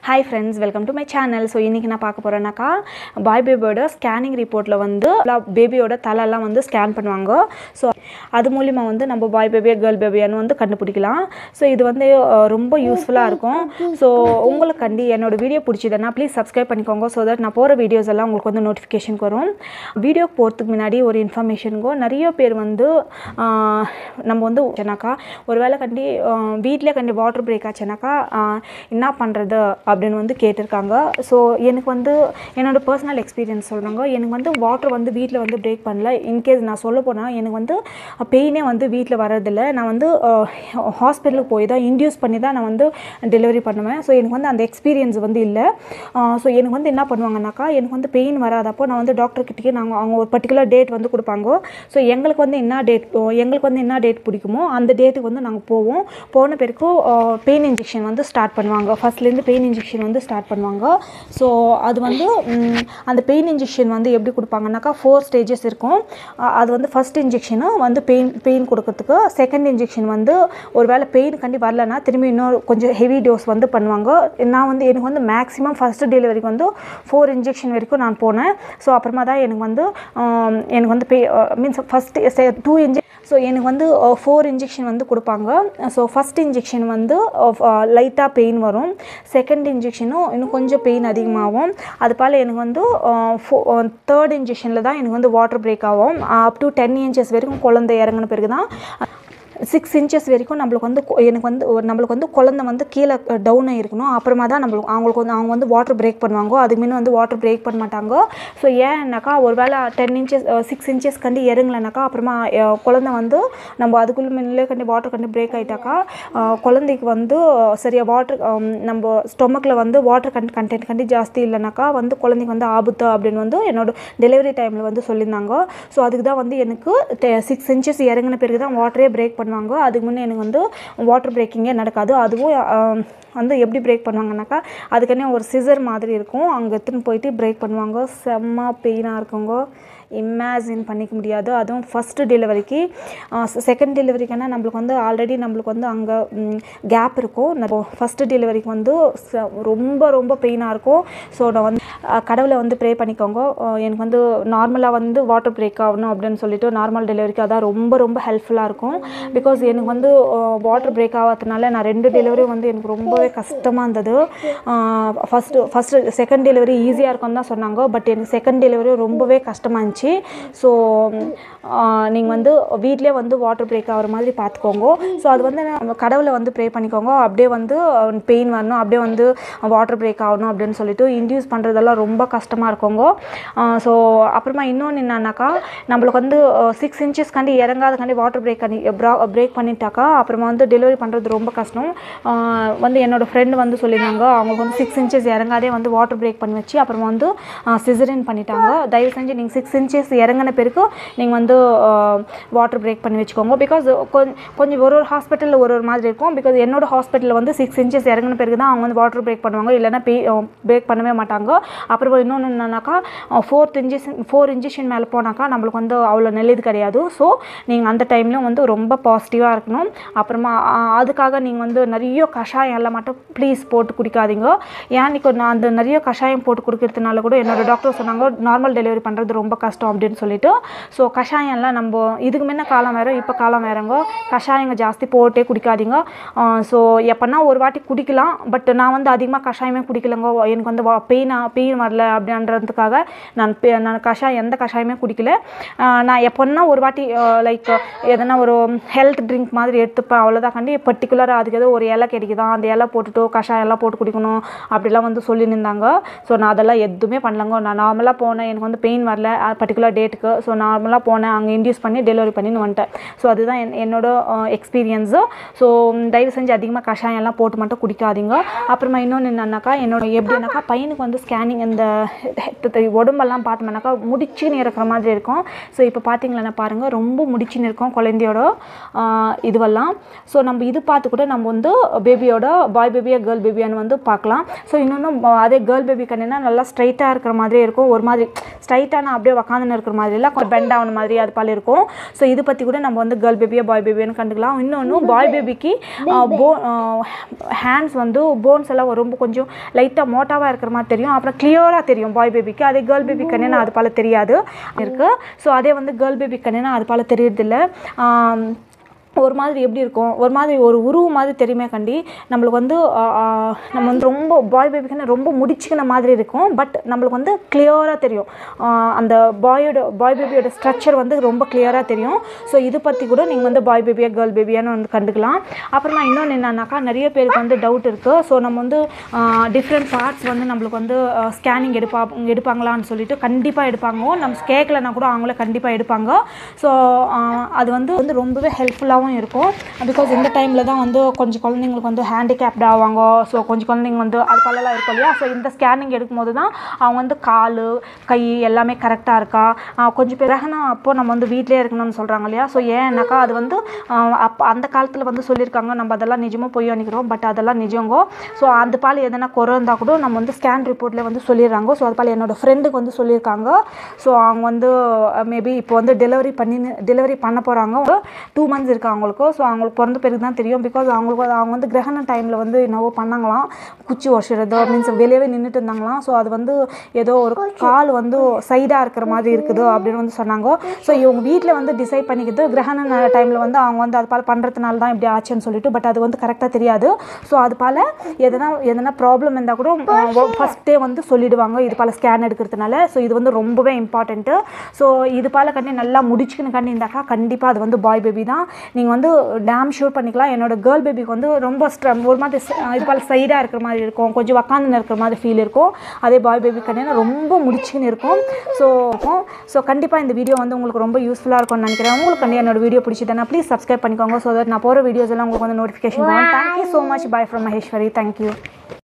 hi friends welcome to my channel so இன்றைக்கி நான் பார்க்க போகிறேன்னாக்கா பாய் பேபியோட ஸ்கேனிங் ரிப்போர்ட்டில் வந்து பேபியோட தலையெல்லாம் வந்து ஸ்கேன் பண்ணுவாங்க ஸோ அது மூலிமா வந்து நம்ம பாய் பேபியா கேர்ள் பேபியான்னு வந்து கண்டுபிடிக்கலாம் ஸோ இது வந்து அஹ், ரொம்ப யூஸ்ஃபுல்லாக இருக்கும் ஸோ உங்களுக்கு கண்டி என்னோட வீடியோ பிடிச்சதுன்னா ப்ளீஸ் சப்ஸ்கிரைப் பண்ணிக்கோங்க ஸோ தட் நான் போகிற வீடியோஸ் எல்லாம் உங்களுக்கு வந்து நோட்டிஃபிகேஷன் வரும் வீடியோ போகிறதுக்கு முன்னாடி ஒரு இன்ஃபர்மேஷனுக்கோ நிறைய பேர் வந்து ஆஹ், நம்ம வந்து ஏன்னாக்கா ஒருவேளை கண்டி வீட்டில் கண்டி வாட்டர் பிரேக் ஆச்சுனாக்கா ஆஹ், என்ன பண்ணுறது அப்படின்னு வந்து கேட்டிருக்காங்க ஸோ எனக்கு வந்து என்னோட பர்சனல் எக்ஸ்பீரியன்ஸ் சொல்கிறாங்க எனக்கு வந்து வாட்டர் வந்து வீட்டில் வந்து பிரேக் பண்ணல இன்கேஸ் நான் சொல்ல போனால் எனக்கு வந்து பெயினே வந்து வீட்டில் வர்றதில்ல நான் வந்து ஹாஸ்பிட்டலுக்கு போய் தான் இன்டியூஸ் பண்ணி தான் நான் வந்து டெலிவரி பண்ணுவேன் ஸோ எனக்கு வந்து அந்த எக்ஸ்பீரியன்ஸ் வந்து இல்லை ஸோ எனக்கு வந்து என்ன பண்ணுவாங்கனாக்கா எனக்கு வந்து பெயின் வராதப்போ நான் வந்து டாக்டர் கிட்டே நாங்கள் அவங்க ஒரு பர்டிகுலர் டேட் வந்து கொடுப்பாங்க ஸோ எங்களுக்கு வந்து என்ன டேட் எங்களுக்கு வந்து என்ன டேட் பிடிக்குமோ அந்த டேட்டுக்கு வந்து நாங்கள் போவோம் போன பிறகு பெயின் இன்ஜெக்ஷன் வந்து ஸ்டார்ட் பண்ணுவாங்க ஃபர்ஸ்ட்லேருந்து பெயின் இன்ஜெக்ஷன் வந்து ஸ்டார்ட் பண்ணுவாங்க ஸோ அது வந்து ம், அந்த பெயின் இன்ஜெக்ஷன் வந்து எப்படி கொடுப்பாங்கனாக்கா ஃபோர் ஸ்டேஜஸ் இருக்கும் அ- அது வந்து ஃபர்ஸ்ட் இன்ஜெக்ஷனு வந்து பெயின் பெயின் கொடுக்கறதுக்கு செகண்ட் இன்ஜெக்ஷன் வந்து ஒரு வேளை பெயின் கண்டி வரலன்னா திரும்பி இன்னொரு கொஞ்சம் ஹெவி டோஸ் வந்து பண்ணுவாங்க நான் வந்து எனக்கு வந்து மேக்ஸிமம் ஃபஸ்ட்டு டெலிவரிக்கு வந்து ஃபோர் இன்ஜெக்ஷன் வரைக்கும் நான் போனேன் ஸோ அப்புறமா தான் எனக்கு வந்து ஆம், எனக்கு வந்து பே means first two injection so எனக்கு வந்து ஃபோர் இன்ஜெக்ஷன் வந்து கொடுப்பாங்க ஸோ ஃபஸ்ட் இன்ஜெக்ஷன் வந்து லைட்டாக பெயின் வரும் செகண்ட் இன்ஜெக்ஷனும் இன்னும் கொஞ்சம் பெயின் அதிகமாகும் அது போல் எனக்கு வந்து தேர்ட் இன்ஜெக்ஷனில் தான் எனக்கு வந்து வாட்டர் பிரேக் ஆகும் அப் டு டென் இன்ச்சஸ் வரைக்கும் குழந்தை இறங்கின பிறகு தான் சிக்ஸ் இன்ச்சஸ் வரைக்கும் நம்மளுக்கு வந்து கொ- எனக்கு வந்து ஒரு நம்மளுக்கு வந்து குழந்தை வந்து கீழே டவுன் ஆகிருக்கணும் அப்புறமா தான் நம்மளுக்கு அவங்களுக்கு வந்து அவங்க வந்து வாட்டர் பிரேக் பண்ணுவாங்க அதுக்கு முன்ன வந்து வாட்டர் பிரேக் பண்ண மாட்டாங்க ஸோ ஏன்னாக்கா ஒரு வேளை டென் இன்ச்சஸ் சிக்ஸ் இன்ச்சஸ் கண்டி இறங்கலைனாக்கா அப்புறமா அஹ், குழந்தை வந்து நம்ம அதுக்குள்ளே முன்னே கண்டி வாட்டர் கண்டி பிரேக் ஆகிட்டாக்கா குழந்தைக்கு வந்து சரியாக வாட்டர் நம்ம ஸ்டொமக்கில் வந்து வாட்டர் கண்ட் கண்டென்ட் கண்டி ஜாஸ்தி இல்லைனாக்கா வந்து குழந்தைக்கு வந்து ஆபத்து அப்படின்னு வந்து என்னோட டெலிவரி டைமில் வந்து சொல்லியிருந்தாங்க ஸோ அதுக்கு தான் வந்து எனக்கு சிக்ஸ் இன்ச்சஸ் இறங்கின பிறகு தான் வாட்டரே பிரேக் பண்ணுவாங்க அதுக்கு முன்னே எனக்கு வந்து வாட்டர் பிரேக்கிங்கே நடக்காது அதுவும் ஆஹ், வந்து எப்படி பிரேக் பண்ணுவாங்கனாக்கா அதுக்குன்னே ஒரு சிசர் மாதிரி இருக்கும் அங்கே எடுத்துன்னு போயிட்டு பிரேக் பண்ணுவாங்க செம்ம பெயினாக இருக்குங்க இமேஜின் பண்ணிக்க முடியாது அதுவும் ஃபஸ்ட்டு டெலிவரிக்கு செகண்ட் டெலிவரிக்கான நம்மளுக்கு வந்து ஆல்ரெடி நம்மளுக்கு வந்து அங்கே கேப் இருக்கும் நம்ம ஃபஸ்ட்டு டெலிவரிக்கு வந்து ச- ரொம்ப ரொம்ப பெயினாக இருக்கும் ஸோ நான் வந்து அஹ், கடவுளை வந்து ப்ரே பண்ணிக்கோங்க அஹ், எனக்கு வந்து நார்மலாக வந்து வாட்டர் பிரேக் ஆகணும் அப்படின்னு சொல்லிட்டு நார்மல் டெலிவரிக்கு அதான் ரொம்ப ரொம்ப ஹெல்ப்ஃபுல்லாக இருக்கும் பிகாஸ் எனக்கு வந்து வாட்டர் பிரேக் ஆகாததுனால நான் ரெண்டு டெலிவரியும் வந்து எனக்கு ரொம்பவே கஷ்டமாக இருந்தது ஃபஸ்ட்டு ஃபஸ்ட்டு செகண்ட் டெலிவரி ஈஸியாக இருக்கும்னு தான் சொன்னாங்க பட் எனக்கு செகண்ட் டெலிவரி ரொம்பவே கஷ்டமாக இருந்துச்சு ஸோ நீங்கள் வந்து வீட்டிலே வந்து வாட்டர் பிரேக் ஆகிற மாதிரி பார்த்துக்கோங்க ஸோ அது வந்து நம்ம கடவுளை வந்து ப்ரே பண்ணிக்கோங்க அப்படியே வந்து பெயின் வரணும் அப்படியே வந்து வாட்டர் பிரேக் ஆகணும் அப்படின்னு சொல்லிட்டு இன்டியூஸ் பண்ணுறதெல்லாம் ரொம்ப கஷ்டமாக இருக்குங்க ஸோ அப்புறமா இன்னொன்று என்னன்னாக்கா நம்மளுக்கு வந்து சிக்ஸ் இன்ச்சஸ் கண்டி இறங்காதக்காண்டி வாட்டர் பிரேக் பண்ணி பிரேக் பண்ணிட்டாக்கா அப்புறமா வந்து டெலிவரி பண்ணுறது ரொம்ப கஷ்டம் ஆஹ் வந்து என்னோட ஃப்ரெண்டு வந்து சொல்லியிருந்தாங்க அவங்களுக்கு வந்து சிக்ஸ் இன்ச்சஸ் இறங்காதே வந்து வாட்டர் பிரேக் பண்ணி வச்சு அப்புறமா வந்து சிசரின் பண்ணிட்டாங்க தயவு செஞ்சு நீங்கள் சிக்ஸ் இன்ச்சஸ் இறங்கின பிறகு நீங்கள் வந்து வாட்டர் பிரேக் பண்ணி வச்சுக்கோங்க பிகாஸ் கொஞ்சம் ஒரு ஒரு ஹாஸ்பிட்டலில் ஒரு ஒரு மாதிரி இருக்கும் பிகாஸ் என்னோட ஹாஸ்பிட்டலில் வந்து சிக்ஸ் இன்ச்சஸ் இறங்கின பிறகு தான் அவங்க வந்து வாட்டர் பிரேக் பண்ணுவாங்க இல்லைன்னா பே பிரேக் பண்ணவே மாட்டாங்க அப்புறம் இன்னொன்று என்னன்னாக்கா ஃபோர்த் இன்ஜெக்ஷன் ஃபோர் இன்ஜெக்ஷன் மேலே போனாக்கா நம்மளுக்கு வந்து அவ்வளோ நல்லது கிடையாது ஸோ நீங்கள் அந்த டைம்லையும் வந்து ரொம்ப பாசிட்டிவாக இருக்கணும் அப்புறமா ஆ, அதுக்காக நீங்கள் வந்து நிறைய கஷாயம் எல்லாம் மட்டும் ப்ளீஸ் போட்டு குடிக்காதீங்க ஏன் இப்போ நான் அந்த நிறைய கஷாயம் போட்டு குடிக்கிறதுனால கூட என்னோட டாக்டர் சொன்னாங்க நார்மல் டெலிவரி பண்ணுறது ரொம்ப கஷ்டம் அப்படின்னு சொல்லிட்டு ஸோ கஷாயம்லாம் நம்ம இதுக்கு முன்ன காலம் வேறு இப்போ காலம் வேறங்க கஷாயங்க ஜாஸ்தி போட்டே குடிக்காதீங்க ஸோ எப்போனா ஒரு வாட்டி குடிக்கலாம் பட் நான் வந்து அதிகமாக கஷாயமே குடிக்கலங்க எனக்கு வந்து பெயினாக பெயின் வரல அப்படின்றதுக்காக நான் பே- நான் கஷாயம் எந்த கஷாயமே குடிக்கல ஆஹ் நான் எப்போன்னா ஒரு வாட்டி லைக் எதனா ஒரு ஹெல்த் ட்ரிங்க் மாதிரி எடுத்துப்பேன் அவ்வளோதான் கண்டி பர்டிகுலராக அதுக்கு ஏதோ ஒரு இலை கிடைக்குதா அந்த இலை போட்டுட்டு கஷாயம் எல்லாம் போட்டு குடிக்கணும் அப்படிலாம் வந்து சொல்லியிருந்தாங்க ஸோ நான் அதெல்லாம் எதுவுமே பண்ணலங்க நான் நார்மலாக போனேன் எனக்கு வந்து பெயின் வரல பர்டிகுலர் டேட்டுக்கு ஸோ நார்மலாக போனேன் அங்கே இன்டியூஸ் பண்ணி டெலிவரி பண்ணின்னு வந்துட்டேன் ஸோ அதுதான் என் என்னோட எக்ஸ்பீரியன்ஸு ஸோ தயவு செஞ்சு அதிகமாக கஷாயம் எல்லாம் போட்டு மட்டும் குடிக்காதீங்க அப்புறமா இன்னொன்று என்னன்னாக்கா என்னோட எப்படின்னாக்கா பையனுக்கு வந்து ஸ்கேனிங் இந்த உடம்பெல்லாம் பார்த்தோம்னாக்கா முடிச்சுன்னு இருக்கிற மாதிரி இருக்கும் ஸோ இப்போ பார்த்தீங்களன்னா பாருங்கள் ரொம்ப முடிச்சுன்னு இருக்கும் குழந்தையோட ஆஹ், இதுவெல்லாம் ஸோ நம்ம இது பார்த்து கூட நம்ம வந்து பேபியோட பாய் பேபியா கேர்ள் பேபியான்னு வந்து பார்க்கலாம் ஸோ இன்னொன்று அதே கேர்ள் பேபி கண்ணுனா நல்லா ஸ்ட்ரைட்டாக இருக்கிற மாதிரியே இருக்கும் ஒரு மாதிரி ஸ்ட்ரைட்டாக நான் அப்படியே உக்காந்துன்னு இருக்கிற மாதிரி இல்லை கொஞ்சம் பெண்ட் ஆன மாதிரி அது போல இருக்கும் ஸோ இது பற்றி கூட நம்ம வந்து கேர்ள் பேபியா பாய் பேபியான்னு கண்டுக்கலாம் இன்னொன்று பாய் பேபிக்கு போ ஹேண்ட்ஸ் வந்து போன்ஸ் எல்லாம் ரொம்ப கொஞ்சம் லைட்டாக மோட்டாவாக இருக்கிற மாதிரி தெரியும் அப்புறம் கிளியராக தெரியும் பாய் பேபிக்கு அதே கேர்ள் பேபி கண்ணுனா அது போல தெரியாது இருக்குது ஸோ அதே வந்து கேர்ள் பேபி கண்ணுனா அது போல தெரியறதில்ல ஆம், ஒரு மாதிரி எப்படி இருக்கும் ஒரு மாதிரி ஒரு உருவம் மாதிரி தெரியுமே கண்டி நம்மளுக்கு வந்து ஆ, ஆ, நம்ம வந்து ரொம்ப பாய் பேபிக்குன்னு ரொம்ப முடிச்சுக்கின மாதிரி இருக்கும் பட் நம்மளுக்கு வந்து கிளியராக தெரியும் ஆ, அந்த பாயோட பாய் பேபியோட ஸ்ட்ரக்சர் வந்து ரொம்ப கிளியராக தெரியும் ஸோ இது பற்றி கூட நீங்கள் வந்து பாய் பேபியா கேர்ள் பேபியான்னு வந்து கண்டுக்கலாம் அப்புறமா இன்னொன்று என்னன்னாக்கா நிறைய பேருக்கு வந்து டவுட் இருக்குது ஸோ நம்ம வந்து டிஃப்ரெண்ட் பார்ட்ஸ் வந்து நம்மளுக்கு வந்து ஸ்கேனிங் எடுப்பா எடுப்பாங்களான்னு சொல்லிட்டு கண்டிப்பாக எடுப்பாங்க நம்ம கேட்கலன்னா கூட அவங்களே கண்டிப்பாக எடுப்பாங்க ஸோ அது வந்து வந்து ரொம்பவே ஹெல்ப்ஃபுல்லாகவும் இருக்கும் பிகாஸ் இந்த டைமில் தான் வந்து கொஞ்சம் குழந்தைங்களுக்கு வந்து ஹேண்டிகேப்ட் ஆவாங்க ஸோ கொஞ்சம் குழந்தைங்க வந்து அது பல்லலாம் இருக்கும் இல்லையா ஸோ இந்த ஸ்கேனிங் எடுக்கும்போது தான் அவங்க வந்து கால் கை எல்லாமே கரெக்டாக இருக்கா ஆஹ் கொஞ்சம் பேர் கிரகணம் அப்போ நம்ம வந்து வீட்டிலே இருக்கணும்னு சொல்கிறாங்க இல்லையா ஸோ ஏன்னாக்கா அது வந்து அப்போ அந்த காலத்தில் வந்து சொல்லியிருக்காங்க நம்ம அதெல்லாம் நிஜமாக பொய் நினைக்கிறோம் பட் அதெல்லாம் நிஜங்கோ ஸோ அந்த பால் எதனா குறை இருந்தால் கூட நம்ம வந்து ஸ்கேன் ரிப்போர்ட்டில் வந்து சொல்லிடுறாங்க ஸோ அது பால் என்னோட ஃப்ரெண்டுக்கு வந்து சொல்லியிருக்காங்க ஸோ அவங்க வந்து மேபி இப்போ வந்து டெலிவரி பண்ணி டெலிவரி பண்ண போகிறாங்க டூ மந்த்ஸ் இருக்கு அவங்களுக்கு ஸோ அவங்களுக்கு பிறந்த பிறகு தான் தெரியும் பிகாஸ் அவங்களுக்கு வந்து- அவங்க வந்து கிரகண டைமில் வந்து என்னவோ பண்ணாங்களாம் குச்சி உடச்சிடுறது மீன்ஸ் வெளியவே நின்றுட்டு இருந்தாங்களாம் ஸோ அது வந்து ஏதோ ஒரு கால் வந்து சைடாக இருக்கிற மாதிரி இருக்குது அப்படின்னு வந்து சொன்னாங்க ஸோ இவங்க வீட்டில் வந்து டிசைட் பண்ணிக்கிது கிரகண டைமில் வந்து அவங்க வந்து அது பால் பண்ணுறதுனால தான் இப்படி ஆச்சுன்னு சொல்லிட்டு பட் அது வந்து கரெக்டாக தெரியாது ஸோ அது பால் எதனா எதனா ப்ராப்ளம் இருந்தால் கூட ஃபஸ்ட்டே வந்து சொல்லிடுவாங்க இது பால் ஸ்கேன் எடுக்கிறதுனால ஸோ இது வந்து ரொம்பவே இம்பார்ட்டண்ட்டு ஸோ இது பால் கண்ணி நல்லா முடிச்சுக்கின்னு கண்ணி இருந்தாக்கா கண்டிப்பாக அது வந்து பாய் பேபி தான் நீங்கள் வந்து டேம் ஷூட் பண்ணிக்கலாம் என்னோட கேர்ள் பேபிக்கு வந்து ரொம்ப ஸ்ட்ர ஒரு மாதிரி ச- இது போல் சைடாக இருக்கிற மாதிரி இருக்கும் கொஞ்சம் உக்காந்துன்னு இருக்கிற மாதிரி ஃபீல் இருக்கும் அதே பாய் பேபி கண்ணினா ரொம்ப முடிச்சுக்கின்னு இருக்கும் ஸோ ஸோ கண்டிப்பாக இந்த வீடியோ வந்து உங்களுக்கு ரொம்ப யூஸ்ஃபுல்லாக இருக்கும்னு நினைக்கிறேன் உங்களுக்கு வந்து என்னோட வீடியோ பிடிச்சதுன்னா ப்ளீஸ் சப்ஸ்கிரைப் பண்ணிக்கோங்க ஸோ தட் நான் போகிற வீடியோஸ் எல்லாம் உங்களுக்கு வந்து நோட்டிஃபிகேஷன் வரும் thank you so much bye from Maheswari thank you